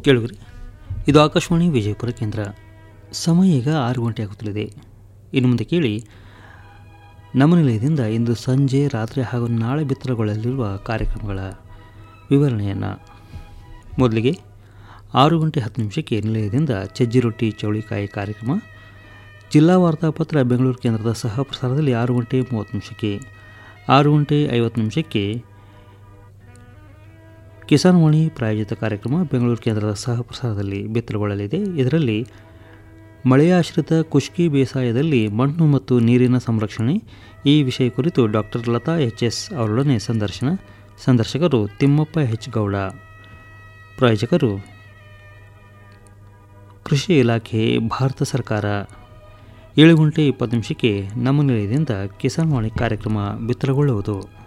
ಕೇಳುಗರಿ ಇದು ಆಕಾಶವಾಣಿ ವಿಜಯಪುರ ಕೇಂದ್ರ ಸಮಯ ಈಗ ಆರು ಗಂಟೆ ಆಗುತ್ತಲಿದೆ ಇನ್ನು ಮುಂದೆ ಕೇಳಿ ನಮ್ಮ ನಿಲಯದಿಂದ ಇಂದು ಸಂಜೆ ರಾತ್ರಿ ಹಾಗೂ ನಾಳೆ ಬಿತ್ತರಗೊಳ್ಳಲಿರುವ ಕಾರ್ಯಕ್ರಮಗಳ ವಿವರಣೆಯನ್ನು ಮೊದಲಿಗೆ ಆರು ಗಂಟೆ ಹತ್ತು ನಿಮಿಷಕ್ಕೆ ನಿಲಯದಿಂದ ಚಜ್ಜಿ ರೊಟ್ಟಿ ಚೌಳಿಕಾಯಿ ಕಾರ್ಯಕ್ರಮ ಜಿಲ್ಲಾ ವಾರ್ತಾಪತ್ರ ಬೆಂಗಳೂರು ಕೇಂದ್ರದ ಸಹ ಪ್ರಸಾರದಲ್ಲಿ ಆರು ಗಂಟೆ ಮೂವತ್ತು ನಿಮಿಷಕ್ಕೆ ಆರು ಗಂಟೆ ಐವತ್ತು ನಿಮಿಷಕ್ಕೆ ಕಿಸಾನ್ ವಾಣಿ ಪ್ರಾಯೋಜಿತ ಕಾರ್ಯಕ್ರಮ ಬೆಂಗಳೂರು ಕೇಂದ್ರದ ಸಹ ಪ್ರಸಾರದಲ್ಲಿ ಬಿತ್ತರಗೊಳ್ಳಲಿದೆ ಇದರಲ್ಲಿ ಮಳೆಯಾಶ್ರಿತ ಕುಷ್ಕಿ ಬೇಸಾಯದಲ್ಲಿ ಮಣ್ಣು ಮತ್ತು ನೀರಿನ ಸಂರಕ್ಷಣೆ ಈ ವಿಷಯ ಕುರಿತು ಡಾಕ್ಟರ್ ಲತಾ ಎಚ್ ಎಸ್ ಅವರೊಡನೆ ಸಂದರ್ಶನ ಸಂದರ್ಶಕರು ತಿಮ್ಮಪ್ಪ ಹೆಚ್ ಗೌಡ ಪ್ರಾಯೋಜಕರು ಕೃಷಿ ಇಲಾಖೆ ಭಾರತ ಸರ್ಕಾರ ಏಳು ಗಂಟೆ ಇಪ್ಪತ್ತು ನಿಮಿಷಕ್ಕೆ ನಮ್ಮ ನಿಲಯದಿಂದ ಕಿಸಾನ್ ವಾಣಿ ಕಾರ್ಯಕ್ರಮ ಬಿತ್ತರಗೊಳ್ಳುವುದು